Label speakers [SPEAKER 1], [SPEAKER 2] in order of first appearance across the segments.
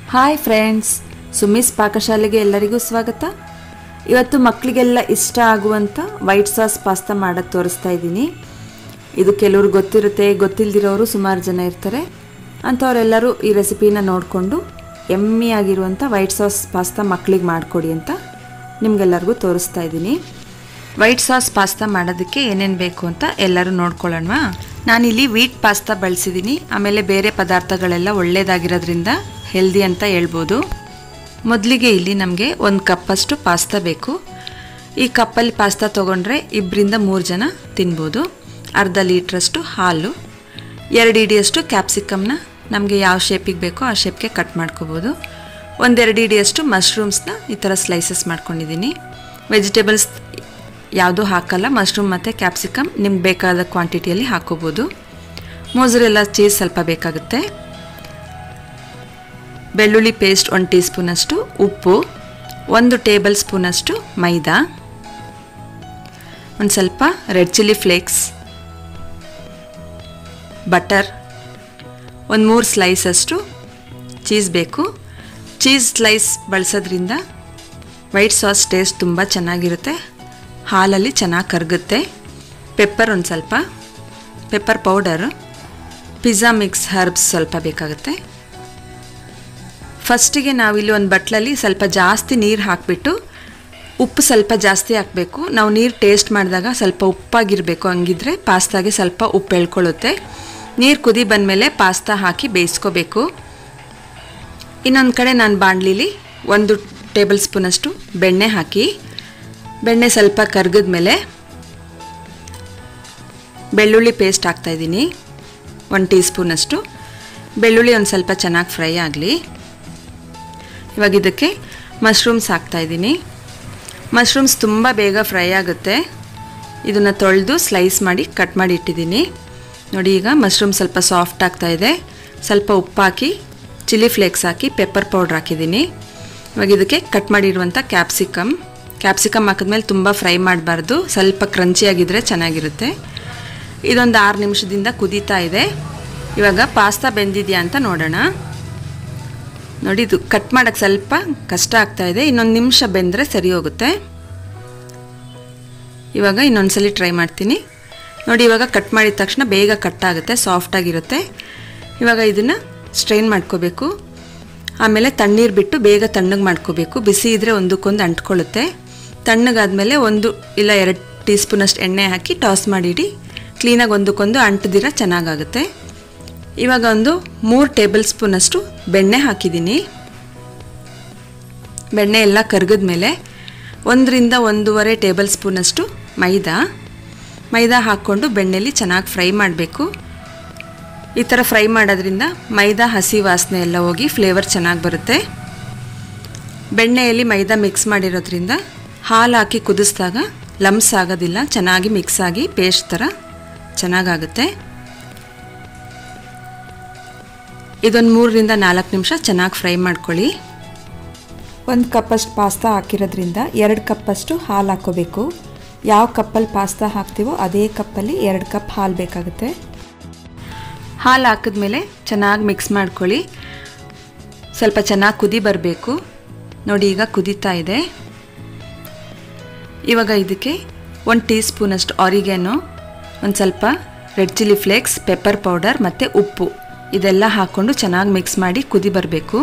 [SPEAKER 1] hi friends ಸುಮಿಸ್ ಪಾಕಶಾಲೆಗೆ ಎಲ್ಲರಿಗೂ ಸ್ವಾಗತ ಇವತ್ತು ಮಕ್ಕಳಿಗೆಲ್ಲ ಇಷ್ಟ ಆಗುವಂಥ ವೈಟ್ ಸಾಸ್ ಪಾಸ್ತಾ ಮಾಡೋದು ತೋರಿಸ್ತಾ ಇದ್ದೀನಿ ಇದು ಕೆಲವ್ರು ಗೊತ್ತಿರುತ್ತೆ ಗೊತ್ತಿಲ್ದಿರೋರು ಸುಮಾರು ಜನ ಇರ್ತಾರೆ ಅಂಥವರೆಲ್ಲರೂ ಈ ರೆಸಿಪಿನ ನೋಡಿಕೊಂಡು ಎಮ್ಮಿ ಆಗಿರುವಂಥ ವೈಟ್ ಸಾಸ್ ಪಾಸ್ತಾ ಮಕ್ಕಳಿಗೆ ಮಾಡಿಕೊಡಿ ಅಂತ ನಿಮಗೆಲ್ಲರಿಗೂ ತೋರಿಸ್ತಾ ಇದ್ದೀನಿ ವೈಟ್ ಸಾಸ್ ಪಾಸ್ತಾ ಮಾಡೋದಕ್ಕೆ ಏನೇನು ಬೇಕು ಅಂತ ಎಲ್ಲರೂ ನೋಡ್ಕೊಳ್ಳೋಣವಾ ನಾನಿಲ್ಲಿ ವೀಟ್ ಪಾಸ್ತಾ ಬಳಸಿದ್ದೀನಿ ಆಮೇಲೆ ಬೇರೆ ಪದಾರ್ಥಗಳೆಲ್ಲ ಒಳ್ಳೆಯದಾಗಿರೋದ್ರಿಂದ ಹೆಲ್ದಿ ಅಂತ ಹೇಳ್ಬೋದು ಮೊದಲಿಗೆ ಇಲ್ಲಿ ನಮಗೆ ಒಂದು ಕಪ್ಪಷ್ಟು ಪಾಸ್ತಾ ಬೇಕು ಈ ಕಪ್ಪಲ್ಲಿ ಪಾಸ್ತಾ ತೊಗೊಂಡ್ರೆ ಇಬ್ಬರಿಂದ ಮೂರು ಜನ ತಿನ್ಬೋದು ಅರ್ಧ ಲೀಟ್ರಷ್ಟು ಹಾಲು ಎರಡು ಇಡಿಯಷ್ಟು ಕ್ಯಾಪ್ಸಿಕಮ್ನ ನಮಗೆ ಯಾವ ಶೇಪಿಗೆ ಬೇಕೋ ಆ ಶೇಪ್ಗೆ ಕಟ್ ಮಾಡ್ಕೋಬೋದು ಒಂದೆರಡು ಇಡಿಯಷ್ಟು ಮಶ್ರೂಮ್ಸ್ನ ಈ ಥರ ಸ್ಲೈಸಸ್ ಮಾಡ್ಕೊಂಡಿದ್ದೀನಿ ವೆಜಿಟೇಬಲ್ಸ್ ಯಾವುದೂ ಹಾಕಲ್ಲ ಮಶ್ರೂಮ್ ಮತ್ತು ಕ್ಯಾಪ್ಸಿಕಮ್ ನಿಮ್ಗೆ ಬೇಕಾದ ಕ್ವಾಂಟಿಟಿಯಲ್ಲಿ ಹಾಕೋಬೋದು ಮೋಸರೆಲ್ಲ ಚೀಸ್ ಸ್ವಲ್ಪ ಬೇಕಾಗುತ್ತೆ ಬೆಳ್ಳುಳ್ಳಿ ಪೇಸ್ಟ್ ಒಂದು ಟೀ ಸ್ಪೂನಷ್ಟು ಉಪ್ಪು ಒಂದು ಟೇಬಲ್ ಸ್ಪೂನಷ್ಟು ಮೈದಾ ಒಂದು ಸ್ವಲ್ಪ ರೆಡ್ ಚಿಲ್ಲಿ ಫ್ಲೇಕ್ಸ್ ಬಟರ್ ಒಂದು ಮೂರು ಸ್ಲೈಸಷ್ಟು ಚೀಸ್ ಬೇಕು ಚೀಸ್ ಸ್ಲೈಸ್ ಬಳಸೋದ್ರಿಂದ ವೈಟ್ ಸಾಸ್ ಟೇಸ್ಟ್ ತುಂಬ ಚೆನ್ನಾಗಿರುತ್ತೆ ಹಾಲಲ್ಲಿ ಚೆನ್ನಾಗಿ ಕರಗುತ್ತೆ ಪೆಪ್ಪರ್ ಒಂದು ಸ್ವಲ್ಪ pepper powder pizza mix herbs ಸ್ವಲ್ಪ ಬೇಕಾಗುತ್ತೆ ಫಸ್ಟಿಗೆ ನಾವಿಲ್ಲಿ ಒಂದು ಬಟ್ಲಲ್ಲಿ ಸ್ವಲ್ಪ ಜಾಸ್ತಿ ನೀರು ಹಾಕಿಬಿಟ್ಟು ಉಪ್ಪು ಸ್ವಲ್ಪ ಜಾಸ್ತಿ ಹಾಕಬೇಕು ನಾವು ನೀರು ಟೇಸ್ಟ್ ಮಾಡಿದಾಗ ಸ್ವಲ್ಪ ಉಪ್ಪಾಗಿರಬೇಕು ಹಂಗಿದ್ರೆ ಪಾಸ್ತಾಗೆ ಸ್ವಲ್ಪ ಉಪ್ಪು ಎಳ್ಕೊಳ್ಳುತ್ತೆ ನೀರು ಕುದಿ ಬಂದಮೇಲೆ ಪಾಸ್ತಾ ಹಾಕಿ ಬೇಯಿಸ್ಕೋಬೇಕು ಇನ್ನೊಂದು ಕಡೆ ನಾನು ಬಾಣಲಿಲಿ ಒಂದು ಟೇಬಲ್ ಸ್ಪೂನಷ್ಟು ಬೆಣ್ಣೆ ಹಾಕಿ ಬೆಣ್ಣೆ ಸ್ವಲ್ಪ ಕರ್ಗಿದ್ಮೇಲೆ ಬೆಳ್ಳುಳ್ಳಿ ಪೇಸ್ಟ್ ಹಾಕ್ತಾಯಿದ್ದೀನಿ ಒಂದು ಟೀ ಸ್ಪೂನಷ್ಟು ಬೆಳ್ಳುಳ್ಳಿ ಒಂದು ಸ್ವಲ್ಪ ಚೆನ್ನಾಗಿ ಫ್ರೈ ಆಗಲಿ ಇವಾಗ ಇದಕ್ಕೆ ಮಶ್ರೂಮ್ಸ್ ಹಾಕ್ತಾಯಿದ್ದೀನಿ ಮಶ್ರೂಮ್ಸ್ ತುಂಬ ಬೇಗ ಫ್ರೈ ಆಗುತ್ತೆ ಇದನ್ನು ತೊಳೆದು ಸ್ಲೈಸ್ ಮಾಡಿ ಕಟ್ ಮಾಡಿ ಇಟ್ಟಿದ್ದೀನಿ ನೋಡಿ ಈಗ ಮಶ್ರೂಮ್ ಸ್ವಲ್ಪ ಸಾಫ್ಟ್ ಆಗ್ತಾಯಿದೆ ಸ್ವಲ್ಪ ಉಪ್ಪು ಹಾಕಿ ಚಿಲ್ಲಿ ಫ್ಲೇಕ್ಸ್ ಹಾಕಿ ಪೆಪ್ಪರ್ ಪೌಡ್ರ್ ಹಾಕಿದ್ದೀನಿ ಇವಾಗ ಇದಕ್ಕೆ ಕಟ್ ಮಾಡಿರುವಂಥ ಕ್ಯಾಪ್ಸಿಕಮ್ ಕ್ಯಾಪ್ಸಿಕಮ್ ಹಾಕಿದ್ಮೇಲೆ ತುಂಬ ಫ್ರೈ ಮಾಡಬಾರ್ದು ಸ್ವಲ್ಪ ಕ್ರಂಚಿಯಾಗಿದ್ದರೆ ಚೆನ್ನಾಗಿರುತ್ತೆ ಇದೊಂದು ಆರು ನಿಮಿಷದಿಂದ ಕುದೀತಾ ಇದೆ ಇವಾಗ ಪಾಸ್ತಾ ಬೆಂದಿದೆಯಾ ಅಂತ ನೋಡೋಣ ನೋಡಿ ಇದು ಕಟ್ ಮಾಡೋಕ್ಕೆ ಸ್ವಲ್ಪ ಕಷ್ಟ ಆಗ್ತಾ ಇದೆ ಇನ್ನೊಂದು ನಿಮಿಷ ಬೆಂದರೆ ಸರಿ ಹೋಗುತ್ತೆ ಇವಾಗ ಇನ್ನೊಂದ್ಸಲಿ ಟ್ರೈ ಮಾಡ್ತೀನಿ ನೋಡಿ ಇವಾಗ ಕಟ್ ಮಾಡಿದ ತಕ್ಷಣ ಬೇಗ ಕಟ್ ಆಗುತ್ತೆ ಸಾಫ್ಟಾಗಿರುತ್ತೆ ಇವಾಗ ಇದನ್ನು ಸ್ಟ್ರೈನ್ ಮಾಡ್ಕೋಬೇಕು ಆಮೇಲೆ ತಣ್ಣೀರು ಬಿಟ್ಟು ಬೇಗ ತಣ್ಣಗೆ ಮಾಡ್ಕೋಬೇಕು ಬಿಸಿ ಇದ್ದರೆ ಒಂದಕ್ಕೊಂದು ಅಂಟ್ಕೊಳ್ಳುತ್ತೆ ತಣ್ಣಗಾದ್ಮೇಲೆ ಒಂದು ಇಲ್ಲ ಎರಡು ಟೀ ಸ್ಪೂನಷ್ಟು ಎಣ್ಣೆ ಹಾಕಿ ಟಾಸ್ ಮಾಡಿಡಿ ಕ್ಲೀನಾಗಿ ಒಂದಕ್ಕೊಂದು ಅಂಟದಿರ ಚೆನ್ನಾಗಾಗುತ್ತೆ ಇವಾಗ ಒಂದು ಮೂರು ಟೇಬಲ್ ಸ್ಪೂನಷ್ಟು ಬೆಣ್ಣೆ ಹಾಕಿದ್ದೀನಿ ಬೆಣ್ಣೆ ಎಲ್ಲ ಕರಗಿದ್ಮೇಲೆ ಒಂದರಿಂದ ಒಂದೂವರೆ ಟೇಬಲ್ ಸ್ಪೂನಷ್ಟು ಮೈದಾ ಮೈದಾ ಹಾಕ್ಕೊಂಡು ಬೆಣ್ಣೆಲಿ ಚೆನ್ನಾಗಿ ಫ್ರೈ ಮಾಡಬೇಕು ಈ ಥರ ಫ್ರೈ ಮಾಡೋದ್ರಿಂದ ಮೈದಾ ಹಸಿ ವಾಸನೆ ಎಲ್ಲ ಹೋಗಿ ಫ್ಲೇವರ್ ಚೆನ್ನಾಗಿ ಬರುತ್ತೆ ಬೆಣ್ಣೆಯಲ್ಲಿ ಮೈದಾ ಮಿಕ್ಸ್ ಮಾಡಿರೋದ್ರಿಂದ ಹಾಲು ಹಾಕಿ ಕುದಿಸಿದಾಗ ಲಮ್ಸ್ ಆಗೋದಿಲ್ಲ ಚೆನ್ನಾಗಿ ಮಿಕ್ಸ್ ಆಗಿ ಪೇಸ್ಟ್ ಥರ ಚೆನ್ನಾಗಾಗುತ್ತೆ ಇದೊಂದು ಮೂರರಿಂದ ನಾಲ್ಕು ನಿಮಿಷ ಚೆನ್ನಾಗಿ ಫ್ರೈ ಮಾಡ್ಕೊಳ್ಳಿ ಒಂದು ಕಪ್ಪಷ್ಟು ಪಾಸ್ತಾ ಹಾಕಿರೋದ್ರಿಂದ ಎರಡು ಕಪ್ಪಷ್ಟು ಹಾಲು ಹಾಕೋಬೇಕು ಯಾವ ಕಪ್ಪಲ್ಲಿ ಪಾಸ್ತಾ ಹಾಕ್ತೀವೋ ಅದೇ ಕಪ್ಪಲ್ಲಿ ಎರಡು ಕಪ್ ಹಾಲು ಬೇಕಾಗುತ್ತೆ ಹಾಲು ಹಾಕಿದ್ಮೇಲೆ ಚೆನ್ನಾಗಿ ಮಿಕ್ಸ್ ಮಾಡ್ಕೊಳ್ಳಿ ಸ್ವಲ್ಪ ಚೆನ್ನಾಗಿ ಕುದಿ ಬರಬೇಕು ನೋಡಿ ಈಗ ಕುದೀತಾ ಇದೆ ಇವಾಗ ಇದಕ್ಕೆ ಒಂದು ಟೀ ಸ್ಪೂನಷ್ಟು ಆರಿಗ್ಯಾನೋ ಒಂದು ಸ್ವಲ್ಪ red chilli flakes pepper powder ಮತ್ತು ಉಪ್ಪು ಇದೆಲ್ಲ ಹಾಕ್ಕೊಂಡು ಚೆನ್ನಾಗಿ ಮಿಕ್ಸ್ ಮಾಡಿ ಕುದಿ ಬರಬೇಕು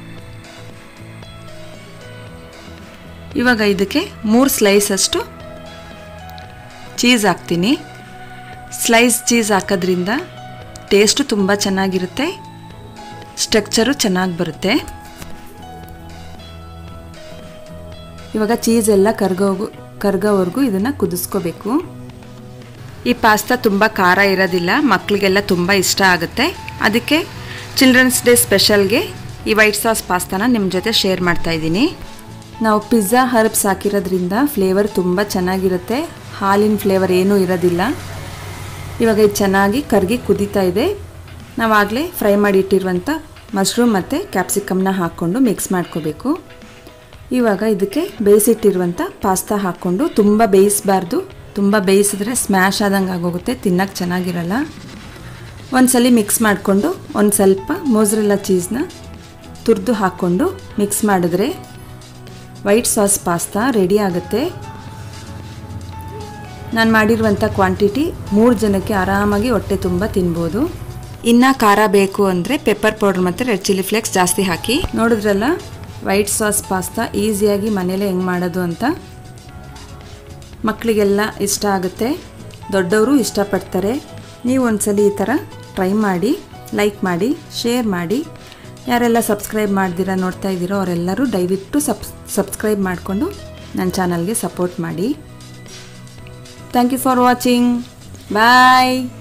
[SPEAKER 1] ಇವಾಗ ಇದಕ್ಕೆ ಮೂರು ಸ್ಲೈಸಷ್ಟು ಚೀಸ್ ಹಾಕ್ತೀನಿ ಸ್ಲೈಸ್ ಚೀಸ್ ಹಾಕೋದ್ರಿಂದ ಟೇಸ್ಟು ತುಂಬ ಚೆನ್ನಾಗಿರುತ್ತೆ ಸ್ಟ್ರಕ್ಚರು ಚೆನ್ನಾಗಿ ಬರುತ್ತೆ ಇವಾಗ ಚೀಸ್ ಎಲ್ಲ ಕರ್ಗೋಗು ಕರ್ಗೋವರೆಗೂ ಇದನ್ನು ಕುದಿಸ್ಕೋಬೇಕು ಈ ಪಾಸ್ತಾ ತುಂಬ ಖಾರ ಇರೋದಿಲ್ಲ ಮಕ್ಕಳಿಗೆಲ್ಲ ತುಂಬ ಇಷ್ಟ ಆಗುತ್ತೆ ಅದಕ್ಕೆ ಚಿಲ್ಡ್ರನ್ಸ್ ಡೇ ಸ್ಪೆಷಲ್ಗೆ ಈ ವೈಟ್ ಸಾಸ್ ಪಾಸ್ತಾನ ನಿಮ್ಮ ಜೊತೆ ಶೇರ್ ಮಾಡ್ತಾ ಇದ್ದೀನಿ ನಾವು ಪಿಜ್ಜಾ ಹರ್ಬ್ಸ್ ಹಾಕಿರೋದ್ರಿಂದ ಫ್ಲೇವರ್ ತುಂಬ ಚೆನ್ನಾಗಿರುತ್ತೆ ಹಾಲಿನ ಫ್ಲೇವರ್ ಏನೂ ಇರೋದಿಲ್ಲ ಇವಾಗ ಇದು ಚೆನ್ನಾಗಿ ಕರ್ಗಿ ಕುದೀತಾ ಇದೆ ನಾವಾಗಲೇ ಫ್ರೈ ಮಾಡಿ ಇಟ್ಟಿರುವಂಥ ಮಶ್ರೂಮ್ ಮತ್ತು ಕ್ಯಾಪ್ಸಿಕಮ್ನ ಹಾಕ್ಕೊಂಡು ಮಿಕ್ಸ್ ಮಾಡ್ಕೋಬೇಕು ಇವಾಗ ಇದಕ್ಕೆ ಬೇಯಿಸಿಟ್ಟಿರುವಂಥ ಪಾಸ್ತಾ ಹಾಕ್ಕೊಂಡು ತುಂಬ ಬೇಯಿಸಬಾರ್ದು ತುಂಬ ಬೇಯಿಸಿದ್ರೆ ಸ್ಮ್ಯಾಶ್ ಆದಂಗೆ ಆಗೋಗುತ್ತೆ ತಿನ್ನೋಕ್ಕೆ ಚೆನ್ನಾಗಿರಲ್ಲ ಒಂದ್ಸಲಿ ಮಿಕ್ಸ್ ಮಾಡಿಕೊಂಡು ಒಂದು ಸ್ವಲ್ಪ ಮೋಸ್ರೆಲ್ಲ ಚೀಸ್ನ ತುರಿದು ಹಾಕ್ಕೊಂಡು ಮಿಕ್ಸ್ ಮಾಡಿದ್ರೆ ವೈಟ್ ಸಾಸ್ ಪಾಸ್ತಾ ರೆಡಿ ಆಗುತ್ತೆ ನಾನು ಮಾಡಿರುವಂಥ ಕ್ವಾಂಟಿಟಿ ಮೂರು ಜನಕ್ಕೆ ಆರಾಮಾಗಿ ಹೊಟ್ಟೆ ತುಂಬ ತಿನ್ಬೋದು ಇನ್ನು ಖಾರ ಬೇಕು ಅಂದರೆ ಪೆಪ್ಪರ್ ಪೌಡರ್ ಮತ್ತು ರೆಡ್ ಚಿಲ್ಲಿ ಫ್ಲೇಕ್ಸ್ ಜಾಸ್ತಿ ಹಾಕಿ ನೋಡಿದ್ರಲ್ಲ ವೈಟ್ ಸಾಸ್ ಪಾಸ್ತಾ ಈಸಿಯಾಗಿ ಮನೇಲೆ ಹೆಂಗೆ ಮಾಡೋದು ಅಂತ ಮಕ್ಕಳಿಗೆಲ್ಲ ಇಷ್ಟ ಆಗುತ್ತೆ ದೊಡ್ಡವರು ಇಷ್ಟಪಡ್ತಾರೆ ನೀವು ಒಂದ್ಸಲಿ ಈ ಥರ ಟ್ರೈ ಮಾಡಿ ಲೈಕ್ ಮಾಡಿ ಶೇರ್ ಮಾಡಿ ಯಾರೆಲ್ಲ ಸಬ್ಸ್ಕ್ರೈಬ್ ಮಾಡ್ದಿರ ನೋಡ್ತಾ ಇದ್ದೀರೋ ಅವರೆಲ್ಲರೂ ದಯವಿಟ್ಟು ಸಬ್ಸ್ ಸಬ್ಸ್ಕ್ರೈಬ್ ಮಾಡಿಕೊಂಡು ನನ್ನ ಚಾನಲ್ಗೆ ಸಪೋರ್ಟ್ ಮಾಡಿ thank you for watching bye